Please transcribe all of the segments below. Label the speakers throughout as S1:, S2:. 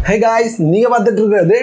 S1: hey guys நீங்க பார்த்துட்டு இருக்கிறது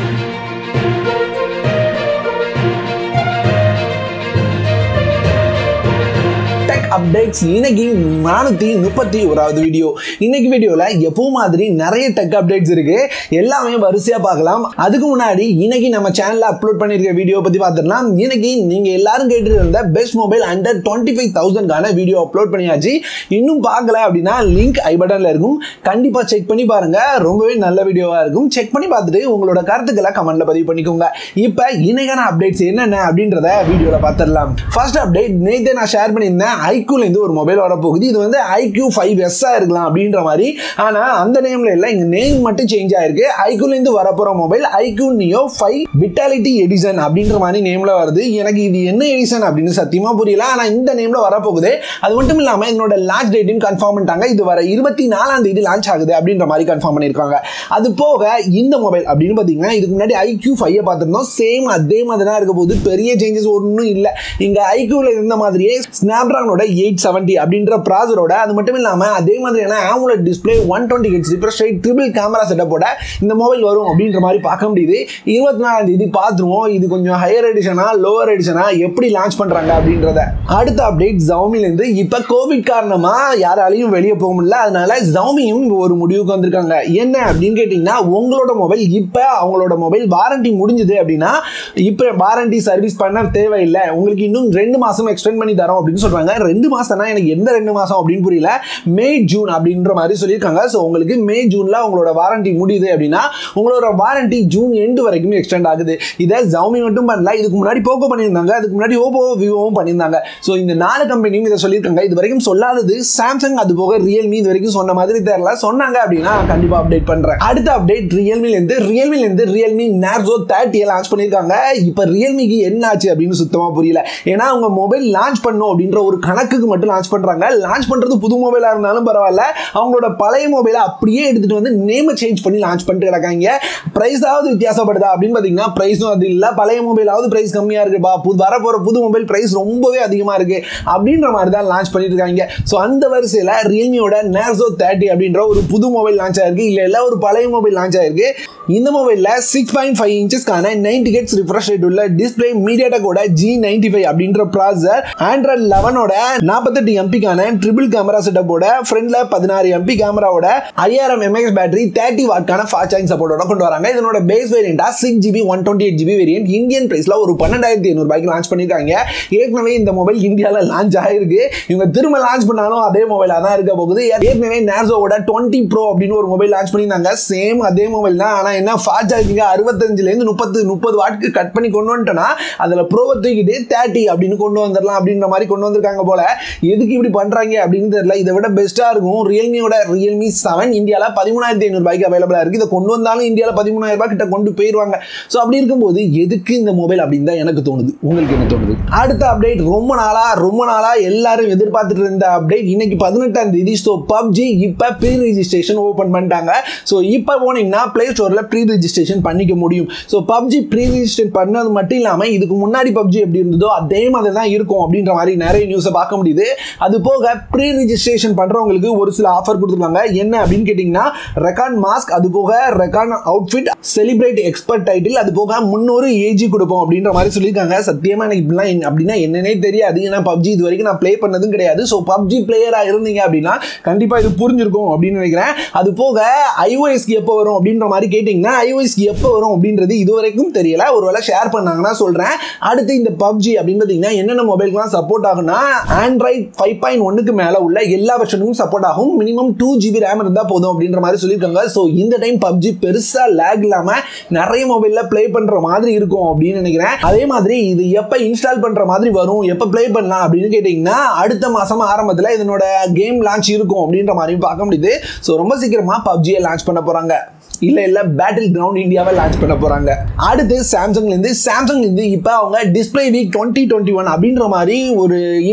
S1: டெக் அப்டேட்ஸ் இன்னைக்கு நானூற்றி முப்பத்தி ஓராவது வீடியோ இன்னைக்கு வீடியோவில் எப்போ மாதிரி நிறைய டெக் அப்டேட்ஸ் இருக்கு எல்லாமே வரிசையாக பார்க்கலாம் அதுக்கு முன்னாடி இன்னைக்கு நம்ம சேனலில் அப்லோட் பண்ணியிருக்க வீடியோ பற்றி பார்த்துடலாம் இன்னைக்கு நீங்கள் எல்லாரும் கேட்டுட்டு இருந்த best mobile under twenty five தௌசண்ட்கான வீடியோ அப்லோட் பண்ணியாச்சு இன்னும் பார்க்கல அப்படின்னா லிங்க் ஐ பட்டனில் இருக்கும் கண்டிப்பாக செக் பண்ணி பாருங்க ரொம்பவே நல்ல வீடியோவாக இருக்கும் செக் பண்ணி பார்த்துட்டு உங்களோட கருத்துக்களை கமெண்ட்ல பதிவு பண்ணிக்கோங்க இப்போ இன்னைக்கான அப்டேட்ஸ் என்னென்ன அப்படின்றத வீடியோவில் பார்த்துடலாம் ஃபர்ஸ்ட் அப்டேட் நேற்றே நான் ஷேர் பண்ணியிருந்தேன் ஐக்யூலேருந்து ஒரு மொபைல் வரப்போகுது இது வந்து ஐக்யூ ஃபைவ் எஸ்ஸாக இருக்கலாம் அப்படின்ற மாதிரி ஆனால் அந்த நேமில் இல்லை இங்கே நேம் மட்டும் சேஞ்ச் ஆயிருக்கு ஐக்யூலேருந்து வரப்போகிற mobile iQOO Neo five vitality edition அப்படின்ற மாதிரி நேமில் வருது எனக்கு இது என்ன எடிசன் அப்படின்னு சத்தியமாக புரியல ஆனால் இந்த நேமில் வரப்போகுது அது மட்டும் இல்லாமல் இதனோட லான்ச் டேட்டையும் கன்ஃபார்ம் பண்ணிட்டாங்க இது வர இருபத்தி நாலாம் தேதி லான்ச் ஆகுது அப்படின்ற மாதிரி கன்ஃபார்ம் பண்ணியிருக்காங்க அது போக இந்த மொபைல் அப்படின்னு பார்த்தீங்கன்னா இதுக்கு முன்னாடி ஐக்யூ ஃபைவ் பார்த்துருந்தோம் சேம் அதே மாதிரி தான் இருக்க போது பெரிய சேஞ்சஸ் ஒன்றும் இல்லை இங்கே ஐக்யூவில் இருந்த மாதிரியே ஸ்னாப்ட்ராகனோட எயிட் செவன்ட்டி அப்படின்ற ப்ராசரோட அது மட்டும் இல்லாமல் அதே மாதிரியான AMOLED display one twenty hertz refresh rate triple camera செட்டப்போட இந்த மொபைல் வரும் அப்படின்ற மாதிரி பார்க்க முடியுது இருபத்தி நாலாம் தேதி பார்த்துருவோம் இது கொஞ்சம் ஹையர் எடிஷனா லோவர் எடிஷனா எப்படி லான்ச் பண்ணுறாங்க அப்படின்றத அடுத்த அப்டேட் ஜவுமிலேருந்து இப்போ கோவிட் காரணமாக யாராலையும் வெளியே போக முடியல அதனால ஜவுமியும் ஒரு முடிவுக்கு வந்திருக்காங்க என்ன அப்படின்னு கேட்டிங்கன்னா உங்களோட மொபைல் இப்போ அவங்களோட மொபைல் வாரண்டி முடிஞ்சுது அப்படின்னா இப்போ வாரண்டி சர்வீஸ் பண்ண தேவையில்லை உங்களுக்கு இன்னும் ரெண்டு மாதம் எக்ஸ்டெண்ட் பண்ணி தரோம் அப்படின்னு சொல்கிறாங்க ரெண்டு மாதம்னா எனக்கு எந்த ரெண்டு மாதம் அப்படின்னு புரியல மே ஜூன் அப்படின்ற மாதிரி சொல்லியிருக்காங்க ஸோ உங்களுக்கு மே ஜூனில் உங்களோட வாரண்டி முடியுது அப்படின்னா உங்களோட வாரண்டி ஜூன் எண்டு வரைக்கும் எக்ஸ்டெண்ட் ஆகுது இதை ஜவுமி மட்டும் பண்ணல இதுக்கு முன்னாடி போக்கோ பண்ணியிருந்தாங்க அதுக்கு முன்னாடி ஓப்போ விவோவும் பண்ணியிருந்தாங்க ஸோ இந்த நாலு கம்பெனியும் இதை சொல்லியிருக்காங்க இது வரைக்கும் சொல்லாதது சாம்சங் அது போக ரியல்மி இது வரைக்கும் சொன்ன மாதிரி தெரியல சொன்னாங்க அப்படின்னா கண்டிப்பாக அப்டேட் பண்ணுறேன் அடுத்த அப்டேட் ரியல்மிலேருந்து ரியல்மிலேருந்து ரியல்மி நேர்சோ தேர்ட்டியை லான்ச் பண்ணியிருக்காங்க இப்போ ரியல்மிக்கு என்ன ஆச்சு அப்படின்னு சுத்தமாக புரியல ஏன்னா அவங்க மொபைல் லான்ச் பண்ணும் அப்படின்ற ஒரு கணக்குக்கு மட்டும் லான்ச் பண்ணுறாங்க லான்ச் பண்ணுறது புது மொபைலாக இருந்தாலும் பரவாயில்ல அவங்களோட பழைய மொபைலை அப்படியே எடுத்துகிட்டு வந்து நேமை சேஞ்ச் பண்ணி லான்ச் பண்ணிட்டு கிடக்காங்க ப்ரைஸாவது வித்தியாசப்படுதா அப்படின்னு பார்த்தீங்கன்னா ப்ரைஸும் அது இல்லை பழைய மொபைலாவது ப்ரைஸ் கம்மியாக இருக்குப்பா புது வரப்போகிற புது மொபைல் ப்ரைஸ் ரொம்பவே அதிகமாக இருக்குது அப்படின்ற மாதிரி தான் லான்ச் பண்ணிட்டு இருக்காங்க ஸோ அந்த வரிசையில் ரியல்மியோட நேர்சோ தேர்ட்டி அப்படின்ற ஒரு புது மொபைல் லான்ச் ஆயிருக்கு இல்லை இல்லை ஒரு பழைய மொபைல் லான்ச் ஆயிருக்கு இந்த மொபைலில் சிக்ஸ் பாயிண்ட் ஃபைவ் இன்ச்சஸ்க்கான நைன்டி ஹெட்ஸ் ரிஃப்ரெஷ் ரேட் உள்ள டிஸ்பிளே மீடியாடெக்கோட ஜி நைன்டி ஃபைவ் அப்படின்ற ப்ராசர் ஆண்ட்ராய்ட் லெவனோட நாற்பத்தெட்டு எம்பிக்கான ட்ரிபிள் கேமரா செட்டப்போட ஃப்ரண்ட்ல பதினாறு எம்பி கேமராவோட ஐயாயிரம் எம்ஏஎஸ் பேட்டரி தேர்ட்டி வாட்கான ஃபாஸ்ட் சார்ஜிங் சப்போர்ட்டோட கொண்டு வராங்க இதனோட பேஸ் வேரியண்டா six GB one twenty eight GB variant Indian பிரைஸ்ல ஒரு பன்னெண்டாயிரத்தி ஐநூறுபாய்க்கு லான்ச் பண்ணியிருக்காங்க ஏற்கனவே இந்த மொபைல் இந்தியாவில் லான்ச் ஆயிருக்கு இவங்க திரும்ப லான்ச் பண்ணாலும் அதே மொபைலாக தான் இருக்க போகுது ஏற்கனவே நேர்சோவோட டுவெண்ட்டி ப்ரோ அப்படின்னு ஒரு மொபைல் லான்ச் பண்ணியிருந்தாங்க சேம் அதே மொபைல் தான் ஆனால் என்ன ஃபாஸ்ட் சார்ஜிங்க அறுபத்தஞ்சுலேருந்து முப்பத்து முப்பது வாட்க்கு கட் பண்ணி கொண்டு வந்துட்டோன்னா அதில் ப்ரோவை தூக்கிட்டு தேர்ட்டி அப்படின்னு கொண்டு வந்துடலாம் அப்படின்ற மாதிரி கொண்டு வந்திருக்காங்க போல எதுக்கு இப்படி பண்ணுறாங்க அப்படின்னு தெரியல இதை விட பெஸ்ட்டாக இருக்கும் ரியல்மியோட ரியல்மி செவன் இந்தியாவில் பதிமூணாயிரத்தி ஐநூறுபாய்க்கு அவைலபிளாக இருக்குது இதை கொண்டு வந்தாலும் இந்தியாவில் பதிமூணாயிரம் ரூபாய் கிட்ட கொண்டு போயிடுவாங்க ஸோ அப்படி இருக்கும்போது எதுக்கு இந்த மொபைல் அப்படின்னு தான் எனக்கு தோணுது உங்களுக்கு என்ன தோணுது அடுத்த அப்டேட் ரொம்ப நாளாக ரொம்ப நாளாக எல்லாரும் எதிர்பார்த்துட்டு இருந்த அப்டேட் இன்னைக்கு பதினெட்டாம் தேதி ஸோ பப்ஜி இப்போ ப்ரீ ரிஜிஸ்ட்ரேஷன் ஓப்பன் பண்ணிட்டாங்க ஸோ இப்போ போனீங்கன்னா ப்ளே ஸ்டோரில் ப்ரீ ரிஜிஸ்ட்ரேஷன் பண்ணிக்க முடியும் ஸோ பப்ஜி ப்ரீ ரிஜிஸ்ட்ரேட் பண்ணது மட்டும் இல்லாமல் இதுக்கு முன்னாடி பப்ஜி எப்படி இருந்ததோ அதே மாதிரி தான் இருக்கும் அப்படின்ற மாதிரி நிறைய நியூஸை பார்க்க முடியுது அது போக ப்ரீ ரிஜிஸ்ட்ரேஷன் பண்ணுறவங்களுக்கு ஒரு சில ஆஃபர் கொடுத்துருக்காங்க என்ன அப்படின்னு கேட்டிங்கன்னா ரெக்கார்ட் மாஸ்க் அது போக record outfit celebrate expert title அது போக முன்னூறு ஏஜி கொடுப்போம் அப்படின்ற மாதிரி சொல்லியிருக்காங்க சத்தியமாக எனக்கு இப்படிலாம் என்ன- அப்படின்னா என்னன்னே தெரியாது ஏன்னா பப்ஜி இது வரைக்கும் நான் ப்ளே பண்ணதும் கிடையாது ஸோ பப்ஜி பிளேயராக இருந்தீங்க அப்படின்னா கண்டிப்பாக இது புரிஞ்சிருக்கும் அப்படின்னு நினைக்கிறேன் அது போக ஐஓஎஸ்க்கு எப்போ வரும் அப்படின்ற மாதிரி கேட்டிங்கன்னா ஐஓஎஸ்க்கு எப்போ வரும் அப்படின்றது இது வரைக்கும் தெரியல ஒருவேளை ஷேர் பண்ணாங்கன்னா சொல்கிறேன் அடுத்து இந்த பப்ஜி அப்படின்னு பார்த்தீங்கன்னா என்னென்ன மொபைலுக்குலாம் சப்போர்ட் ஆகும்னா ஆண்ட்ராய்ட் ஃபைவ் பாயிண்ட் ஒன்றுக்கு மேலே உள்ள எல்லா வெர்ஷனுக்கும் சப்போர்ட் ஆகும் மினிமம் டூ ஜிபி ரேம் இருந்தால் போதும் அப்படின்ற மாதிரி சொல்லியிருக்காங்க ஸோ இந்த டைம் பப்ஜி பெருசாக லேக் இல்லாமல் நிறைய மொபைலில் ப்ளே பண்ணுற மாதிரி இருக்கும் அப்படின்னு நினைக்கிறேன் அதே மாதிரி இது எப்போ இன்ஸ்டால் பண்ணுற மாதிரி வரும் எப்போ ப்ளே பண்ணலாம் அப்படின்னு கேட்டிங்கன்னா அடுத்த மாதம் ஆரம்பத்தில் இதனோட கேம் லான்ச் இருக்கும் அப்படின்ற மாதிரியும் பார்க்க முடியுது ஸோ ரொம்ப சீக்கிரமாக பப்ஜியை லான்ச் பண்ண போகிறாங்க இல்லை இல்லை பேட்டில் கிரவுண்ட் இந்தியாவை லான்ச் பண்ண போகிறாங்க அடுத்து சாம்சங்லேருந்து சாம்சங்லேருந்து இப்போ அவங்க display week twenty twenty one அப்படின்ற மாதிரி ஒரு ஈவெண்ட் வச்சிருந்தாங்க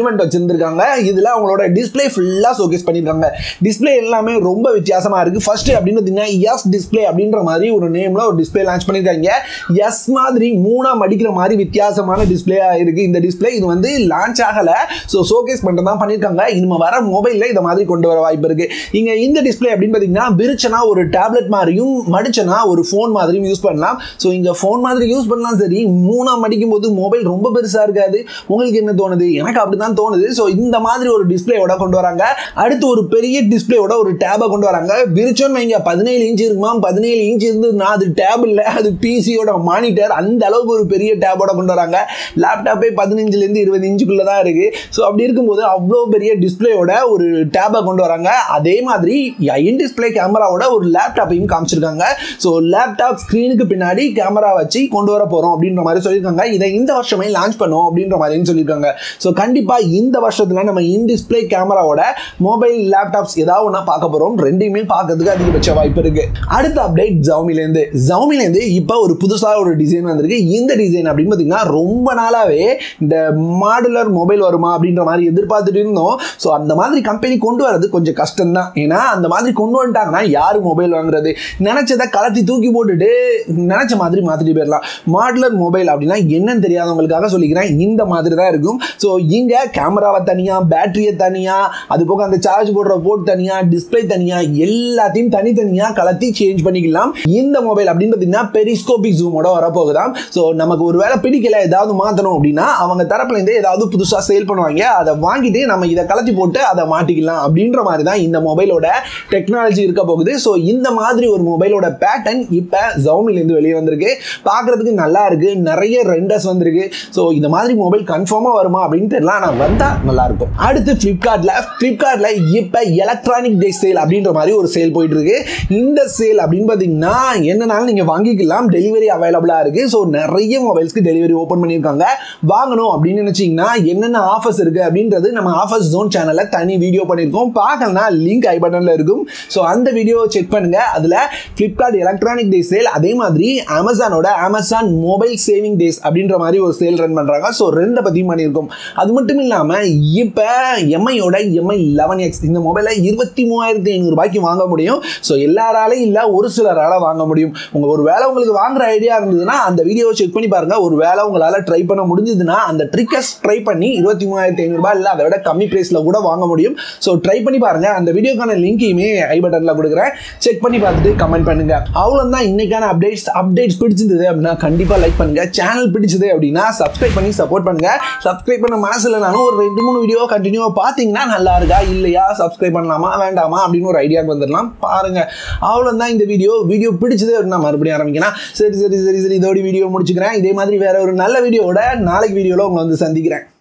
S1: வந்திருக்காங்க இதில் அவங்களோட டிஸ்பிளே ஃபுல்லாக ஷோகேஸ் பண்ணியிருக்காங்க டிஸ்பிளே எல்லாமே ரொம்ப வித்தியாசமாக இருக்குது ஃபர்ஸ்ட் அப்படின்னு பார்த்தீங்கன்னா எஸ் டிஸ்பிளே அப்படின்ற மாதிரி ஒரு நேமில் ஒரு டிஸ்பிளே லான்ச் பண்ணியிருக்காங்க எஸ் மாதிரி மூணாக மடிக்கிற மாதிரி வித்தியாசமான டிஸ்பிளேயாக இருக்குது இந்த டிஸ்பிளே இது வந்து லான்ச் ஆகலை ஸோ ஷோகேஸ் பண்ணிட்டு தான் பண்ணியிருக்காங்க இனிமே வர மொபைலில் இதை மாதிரி கொண்டு வர வாய்ப்பு இருக்குது இங்கே இந்த டிஸ்பிளே அப்படின்னு பார்த்தீங்கன்னா விரிச்சனா ஒரு டேப்லெட் மாதிரியும் மடிச்சனா ஒரு ஃபோன் மாதிரியும் யூஸ் பண்ணலாம் ஸோ இங்கே ஃபோன் மாதிரி யூஸ் பண்ணலாம் சரி மூணாக மடிக்கும் போது மொபைல் ரொம்ப பெருசாக இருக்காது உங்களுக்கு என்ன தோணுது எனக்கு அப்படி தான் தோணுது ஸோ இந்த மாதிரி ஒரு டிஸ்பிளேயோட கொண்டு வராங்க அடுத்து ஒரு பெரிய டிஸ்பிளேயோட ஒரு டேபை கொண்டு வராங்க விரிச்சோன்னு வைங்க பதினேழு இன்ச் இருக்குமா பதினேழு இன்ச் இருந்ததுன்னா அது டேப் இல்லை அது பிசியோட மானிட்டர் அந்த அளவுக்கு ஒரு பெரிய டேபோட கொண்டு வராங்க லேப்டாப்பே பதினஞ்சுலேருந்து இருபது இன்ச்சுக்குள்ளே தான் இருக்குது ஸோ அப்படி இருக்கும்போது அவ்வளோ பெரிய டிஸ்பிளேயோட ஒரு டேபை கொண்டு வராங்க அதே மாதிரி இன் டிஸ்பிளே கேமராவோட ஒரு லேப்டாப்பையும் காமிச்சிருக்காங்க ஸோ லேப்டாப் ஸ்க்ரீனுக்கு பின்னாடி கேமரா வச்சு கொண்டு வர போகிறோம் அப்படின்ற மாதிரி சொல்லியிருக்காங்க இதை இந்த வருஷமே லான்ச் பண்ணுவோம் அப்படின்ற மாதிரியும் சொல்லியிருக்காங்க ஸோ கண்டிப்பாக இந்த வருஷத்தில் நம்ம இன் டிஸ்பிளே கேமராவோட மொபைல் லேப்டாப்ஸ் ஏதாவது ஒன்றா பார்க்க போகிறோம் ரெண்டையுமே பார்க்கறதுக்கு அதிகபட்ச வாய்ப்பு இருக்குது அடுத்த அப்டேட் ஜவுமிலேருந்து ஜவுமிலேருந்து இப்போ ஒரு புதுசாக ஒரு டிசைன் வந்திருக்கு இந்த டிசைன் அப்படின்னு பார்த்தீங்கன்னா ரொம்ப நாளாகவே இந்த மாடுலர் மொபைல் வருமா அப்படின்ற மாதிரி எதிர்பார்த்துட்டு இருந்தோம் ஸோ அந்த மாதிரி கம்பெனி கொண்டு வரது கொஞ்சம் கஷ்டம் தான் ஏன்னா அந்த மாதிரி கொண்டு வந்துட்டாங்கன்னா யார் மொபைல் வாங்குறது நினச்சதை கலத்தி தூக்கி போட்டுட்டு நினச்ச மாதிரி மாற்றிட்டு போயிடலாம் மாடுலர் மொபைல் அப்படின்னா என்னன்னு தெரியாதவங்களுக்காக சொல்லிக்கிறேன் இந்த மாதிரி தான் இருக்கும் ஸோ இங்கே கேமராவை தனியாக பேட்டரியை தனியாக அது போக அந்த சார்ஜ் போடுற போர்ட் தனியாக டிஸ்பிளே தனியாக எல்லாத்தையும் தனித்தனியாக கலத்தி சேஞ்ச் பண்ணிக்கலாம் இந்த மொபைல் அப்படின்னு பார்த்தீங்கன்னா பெரிஸ்கோபிக் ஜூமோட வரப்போகுதாம் ஸோ நமக்கு ஒரு வேளை பிடிக்கல ஏதாவது மாற்றணும் அப்படின்னா அவங்க தரப்புலேருந்தே ஏதாவது புதுசாக சேல் பண்ணுவாங்க அதை வாங்கிட்டு நம்ம இதை கலத்தி போட்டு அதை மாட்டிக்கலாம் அப்படின்ற மாதிரி தான் இந்த மொபைலோட டெக்னாலஜி இருக்க போகுது ஸோ இந்த மாதிரி ஒரு மொபைலோட பேட்டர்ன் இப்போ ஜவுமிலேருந்து வெளியே வந்திருக்கு பார்க்குறதுக்கு நல்லா இருக்கு நிறைய ரெண்டர்ஸ் வந்திருக்கு ஸோ இந்த மாதிரி மொபைல் கன்ஃபார்மாக வருமா அப்படின்னு தெரியல ஆனால் வந்தால் நல்லா இருக்கும் அடுத்து ஃப்ளிப்கார்ட்டில் ஃப்ளிப்கார்ட்டில் இப்போ எலக்ட்ரானிக் டே சேல் அப்படின்ற மாதிரி ஒரு சேல் போயிட்டு இருக்கு இந்த சேல் அப்படின்னு பார்த்தீங்கன்னா என்னனாலும் நீங்கள் வாங்கிக்கலாம் டெலிவரி அவைலபிளாக இருக்கு ஸோ நிறைய மொபைல்ஸ்க்கு டெலிவரி ஓப்பன் பண்ணியிருக்காங்க வாங்கணும் அப்படின்னு நினச்சிங்கன்னா என்னென்ன ஆஃபர்ஸ் இருக்கு அப்படின்றது நம்ம ஆஃபர்ஸ் ஜோன் சேனலில் தனி வீடியோ பண்ணியிருக்கோம் பார்க்கலனா லிங்க் ஐ பட்டனில் இருக்கும் ஸோ அந்த வீடியோ செக் பண்ணுங்க அதில் ஃப்ளிப்கார்ட் எலக்ட்ரானிக் டே சேல் அதே மாதிரி அமேசானோட அமேசான் மொபைல் சேவிங் டேஸ் அப்படின்ற மாதிரி ஒரு சேல் ரன் பண்ணுறாங்க ஸோ ரெண்டை பற்றியும் பண்ணியிருக்கோம் அது மட்டும் இல்லாமல் இப்போ எம்ஐயோட எம்ஐ லெவன் எக்ஸ் இந்த மொபைலை இருபத்தி மூவாயிரத்தி ஐநூறுபாய்க்கு வாங்க முடியும் ஸோ எல்லாராலையும் இல்லை ஒரு சிலரால் வாங்க முடியும் உங்கள் ஒரு வேலை உங்களுக்கு வாங்குற ஐடியா இருந்ததுன்னா அந்த வீடியோவை செக் பண்ணி பாருங்கள் ஒரு வேலை உங்களால் ட்ரை பண்ண முடிஞ்சதுன்னா அந்த ட்ரிக்கஸ் ட்ரை பண்ணி இருபத்தி மூவாயிரத்தி ஐநூறுபா இல்லை அதை விட கம்மி ப்ரைஸில் கூட வாங்க முடியும் ஸோ ட்ரை பண்ணி பாருங்கள் அந்த வீடியோக்கான லிங்கையுமே ஐ பட்டனில் கொடுக்குறேன் செக் பண்ணி பார்த்துட்டு கமெண்ட் பண்ணுங்க அவ்வளோதான் இன்னைக்கான அப்டேட்ஸ் அப்டேட்ஸ் பிடிச்சிருந்தது அப்படின்னா கண்டிப்பாக லைக் பண்ணுங்க சேனல் பிடிச்சது அப்படின்னா சப்ஸ்கிரைப் பண்ணி சப்போர்ட் பண்ணுங்க சப்ஸ்கிரைப் பண்ண மனசு இல்லைனாலும் ஒரு ரெண்டு மூணு வீடியோ கண்டினியூவாக பார்த்தீங்கன்னா நல்லா இருக்கா இல்லையா சப்ஸ்கிரைப் பண்ணலாமா வேண்டாமா அப்படின்னு ஒரு ஐடியாவுக்கு வந்துடலாம் பாருங்க அவ்வளோதான் இந்த வீடியோ வீடியோ பிடிச்சது அப்படின்னா மறுபடியும் ஆரம்பிக்கிறேன் சரி சரி சரி சரி இதோட வீடியோ முடிச்சுக்கிறேன் இதே மாதிரி வேற ஒரு நல்ல வீடியோவோட நாளைக்கு வீடியோவில் உங்களை வந்து சந்திக்கிறேன்